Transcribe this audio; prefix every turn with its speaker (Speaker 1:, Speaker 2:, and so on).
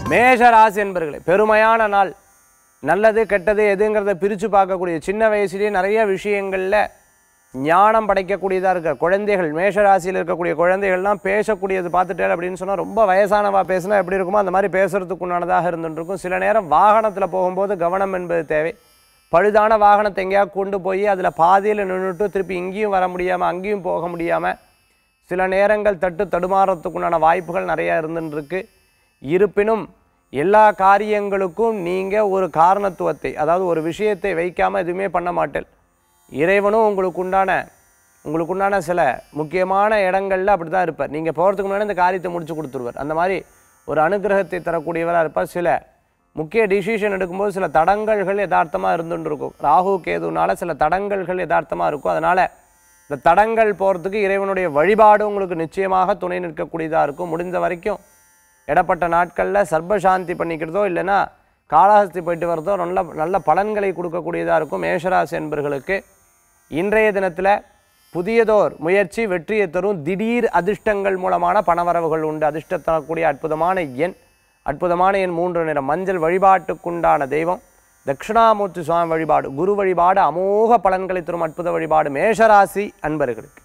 Speaker 1: மேஷ ராசி என்பர்களே பெருமையான நாள் நல்லது கெட்டது எதுங்கிறத பிரித்து பார்க்கக்கூடிய சின்ன வயசுலேயே நிறைய விஷயங்களில் ஞானம் படைக்கக்கூடியதாக இருக்க குழந்தைகள் மேஷ ராசியில் இருக்கக்கூடிய குழந்தைகள்லாம் பேசக்கூடியது பார்த்துட்டே அப்படின்னு சொன்னால் ரொம்ப வயசானவா பேசினா எப்படி இருக்குமோ அந்த மாதிரி பேசுறதுக்கு உண்டானதாக இருந்துருக்கும் சில நேரம் வாகனத்தில் போகும்போது கவனம் என்பது தேவை பழுதான வாகனத்தை எங்கேயாவது கொண்டு போய் அதில் பாதியில் நின்றுட்டு திருப்பி இங்கேயும் வர முடியாமல் அங்கேயும் போக முடியாமல் சில நேரங்கள் தட்டு தடுமாறத்துக்குண்டான வாய்ப்புகள் நிறையா இருந்துருக்கு இருப்பினும் எல்லா காரியங்களுக்கும் நீங்கள் ஒரு காரணத்துவத்தை அதாவது ஒரு விஷயத்தை வைக்காமல் எதுவுமே பண்ண மாட்டேன் இறைவனும் உங்களுக்கு உண்டான உங்களுக்கு உண்டான சில முக்கியமான இடங்கள்ல அப்படி தான் இருப்பார் நீங்கள் போகிறதுக்கு முன்னாடி இந்த காரியத்தை முடிச்சு கொடுத்துருவார் அந்த மாதிரி ஒரு அனுகிரகத்தை தரக்கூடியவராக இருப்பார் சில முக்கிய டிசிஷன் எடுக்கும்போது சில தடங்கல்கள் யதார்த்தமாக இருந்துட்டு இருக்கும் ராகு கேதுனால சில தடங்கல்கள் யதார்த்தமாக இருக்கும் அதனால் இந்த தடங்கள் போகிறதுக்கு இறைவனுடைய வழிபாடு உங்களுக்கு நிச்சயமாக துணை நிற்கக்கூடியதாக இருக்கும் முடிந்த வரைக்கும் இடப்பட்ட நாட்களில் சர்பசாந்தி பண்ணிக்கிறதோ இல்லைன்னா காளஹஸ்தி போயிட்டு வரதோ நல்ல நல்ல பலன்களை கொடுக்கக்கூடியதாக இருக்கும் மேஷராசி என்பர்களுக்கு இன்றைய தினத்தில் புதியதோர் முயற்சி வெற்றியை தரும் திடீர் அதிர்ஷ்டங்கள் மூலமான பணவரவுகள் உண்டு அதிர்ஷ்டம் தரக்கூடிய அற்புதமான எண் அற்புதமான எண் மூன்று நிறம் மஞ்சள் வழிபாட்டுக்குண்டான தெய்வம் தட்சிணாமூர்த்தி சுவாமி வழிபாடு குரு வழிபாடு அமோக பலன்களை தரும் அற்புத வழிபாடு மேஷராசி அன்பர்களுக்கு